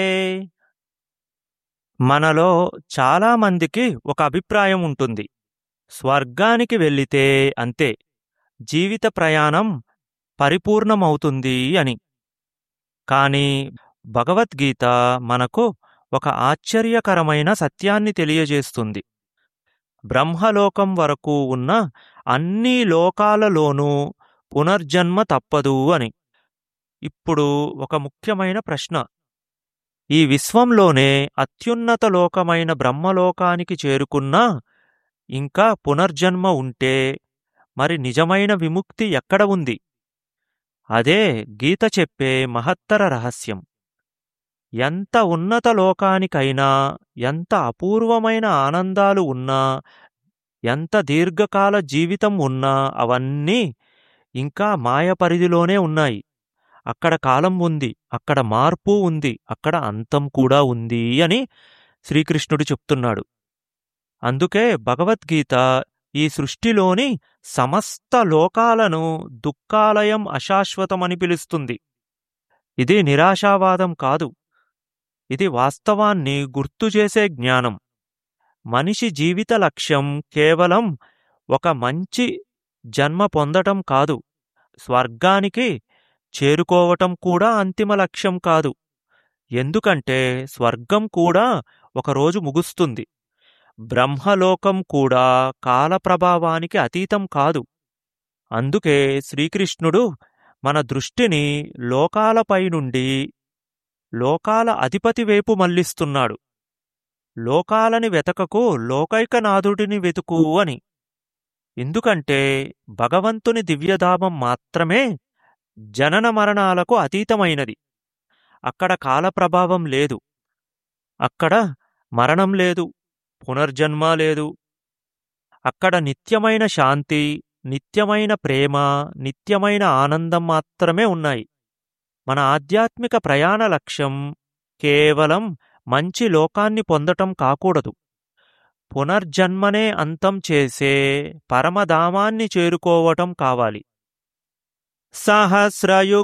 మనలో చాలామందికి ఒక అభిప్రాయం ఉంటుంది స్వర్గానికి వెళ్ళితే అంతే జీవిత ప్రయాణం పరిపూర్ణమవుతుంది అని కానీ భగవద్గీత మనకు ఒక ఆశ్చర్యకరమైన సత్యాన్ని తెలియజేస్తుంది బ్రహ్మలోకం వరకు ఉన్న అన్ని లోకాలలోనూ పునర్జన్మ తప్పదు అని ఇప్పుడు ఒక ముఖ్యమైన ప్రశ్న ఈ విశ్వంలోనే అత్యున్నత లోకమైన బ్రహ్మలోకానికి చేరుకున్నా ఇంకా పునర్జన్మ ఉంటే మరి నిజమైన విముక్తి ఎక్కడ ఉంది అదే గీత చెప్పే మహత్తర రహస్యం ఎంత ఉన్నత లోకానికైనా ఎంత అపూర్వమైన ఆనందాలు ఉన్నా ఎంత దీర్ఘకాల జీవితం ఉన్నా అవన్నీ ఇంకా మాయ పరిధిలోనే ఉన్నాయి అక్కడ కాలం ఉంది అక్కడ మార్పు ఉంది అక్కడ అంతం కూడా ఉంది అని శ్రీకృష్ణుడు చెప్తున్నాడు అందుకే భగవద్గీత ఈ సృష్టిలోని సమస్త లోకాలను దుఃఖాలయం అశాశ్వతమని పిలుస్తుంది ఇది నిరాశావాదం కాదు ఇది వాస్తవాన్ని గుర్తుచేసే జ్ఞానం మనిషి జీవిత లక్ష్యం కేవలం ఒక మంచి జన్మ పొందటం కాదు స్వర్గానికి చేరుకోవటం కూడా అంతిమ లక్ష్యం కాదు ఎందుకంటే స్వర్గం కూడా ఒకరోజు ముగుస్తుంది బ్రహ్మలోకం కూడా కాలప్రభావానికి అతీతం కాదు అందుకే శ్రీకృష్ణుడు మన దృష్టిని లోకాలపై నుండి లోకాల అధిపతి వైపు మళ్లిస్తున్నాడు లోకాలని వెతకకు లోకైకనాథుడిని వెతుకు అని ఎందుకంటే భగవంతుని దివ్యధామం మాత్రమే జనన మరణాలకు అతీతమైనది అక్కడ కాలప్రభావం లేదు అక్కడ మరణం లేదు పునర్జన్మ లేదు అక్కడ నిత్యమైన శాంతి నిత్యమైన ప్రేమ నిత్యమైన ఆనందం మాత్రమే ఉన్నాయి మన ఆధ్యాత్మిక ప్రయాణ లక్ష్యం కేవలం మంచి లోకాన్ని పొందటం కాకూడదు పునర్జన్మనే అంతం చేసే పరమధామాన్ని చేరుకోవటం కావాలి సహస్రయుగ